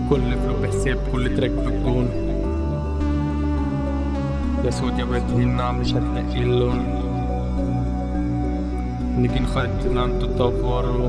كل فلو بحساب كل تراك بالجون يا سود يا بيت هنا مش هتلاقي اللون نيجي نخيط انتوا تدوروا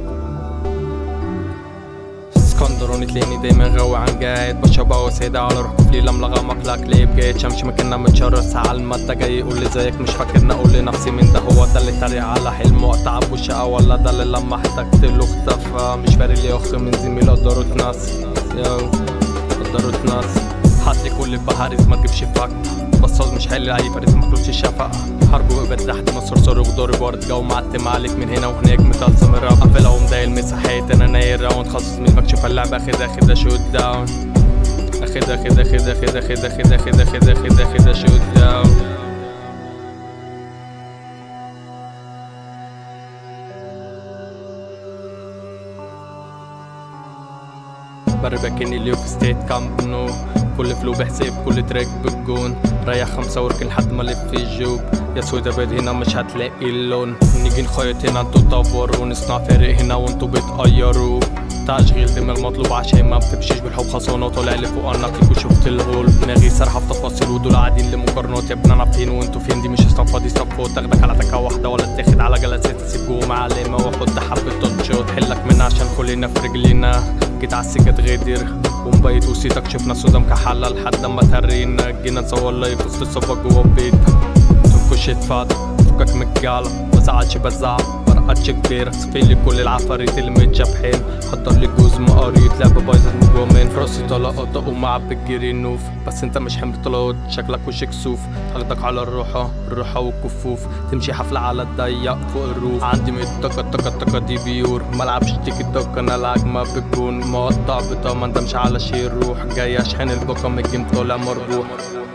اسكندروني تلاقيني دايما غاوي عن جايد بشرب وسيدة على روح كفلي لملغة مقلق ليه جاي شمش مكاننا متشرس على المادة جاي يقول لي زيك مش فاكرني اقول لنفسي مين ده هو ده اللي اتريق على حلمه وقتعب وشقة ولا ده اللي لما احتجت له اختفى مش فارق لي اخ من زميل قدروا ناس يو قدروا ناس حاطلي كل البهاريز ما تجيبش فك بصاص مش حل اي باريس ماكلوش الشفقة حرب وقبت تحت مصر صار وضارب ورد جو معتم عليك من هنا وهناك متلزم الراب قافلة ومضايق المساحات انا ناير راوند خصص من مكشوف اللعبة اخدها اخدها شوت داون اخدها اخدها اخدها اخدها اخدها اخدها اخدها اخدها اخدها اخدها شوت داون بربكن اليو في ستيت كامب نو كل فلو بحساب كل تراك بالجون ريح خمسة وركن لحد ما الف في الجوب يا سودا بيض هنا مش هتلاقي اللون نيجي نخيط هنا انتوا تدوروا نصنع فرق هنا وانتوا بتقيروا تشغيل دماغ مطلوب عشان ما بتمشيش بالحب خلصانة طالع لي فوق انك وشفت الغول دماغي سارحة في تفاصيل ودول قاعدين لمقارنات يا ابني انا فين وانتوا فين دي مش ستاف فاضي ستاف فوق تاخدك على تكة واحدة ولا تاخد على جلسات تسيب جوه معلمة واخد حبة تاتش وتحلك منها عشان كلنا في رجلينا جيت على السكة تغادر ومبيت وسيتك شفنا سودا مكحلة لحد ما ترينا جينا نصور لايف وسط الصفا جوا البيت تنكش اتفاد فكك من الجعلة ما زعلش بزعل مرقتش كبيرة صفيلي كل العفاريت اللي متشابحين حضر لي جوز مقاريط لعبة بايظة من جوا من في راسي طلقات اقوم معبي الجري النوف بس انت مش حمل طلقات شكلك وش كسوف هاخدك على الروحة الروحة والكفوف تمشي حفلة على الضيق فوق الروف عندي مية طاقة طاقة طاقة دي بيور ملعبش تيكي توك انا العجمة بالجون مقطع بطامة انت مش على شي روح جاي اشحن الباقة من الجيم طالع مربوح